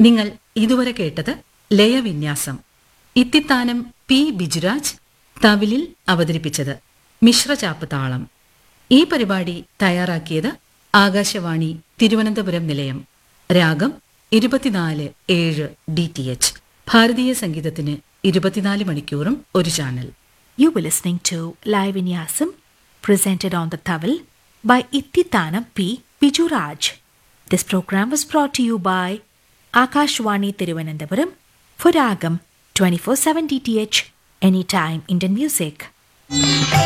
നിങ്ങൾ ഇതുവരെ കേട്ടത് ലയവിന്യാസം ഇത്തിത്താനം പി ബിജുരാജ് തവിലിൽ അവതരിപ്പിച്ചത് മിശ്രചാപ്പ് താളം ഈ പരിപാടി തയ്യാറാക്കിയത് ആകാശവാണി തിരുവനന്തപുരം നിലയം രാഗം ഇരുപത്തിനാല് ഏഴ് ഡി ടി എച്ച് ഭാരതീയ സംഗീതത്തിന് ഇരുപത്തിനാല് മണിക്കൂറും ഒരു channel You were listening to Live Vinyasam presented on the Tawil by Ittitanam P. Bijuraj. This program was brought to you by Akashwani Tiruvananthapuram for Ragam 24/7 DTH Anytime Indian Music.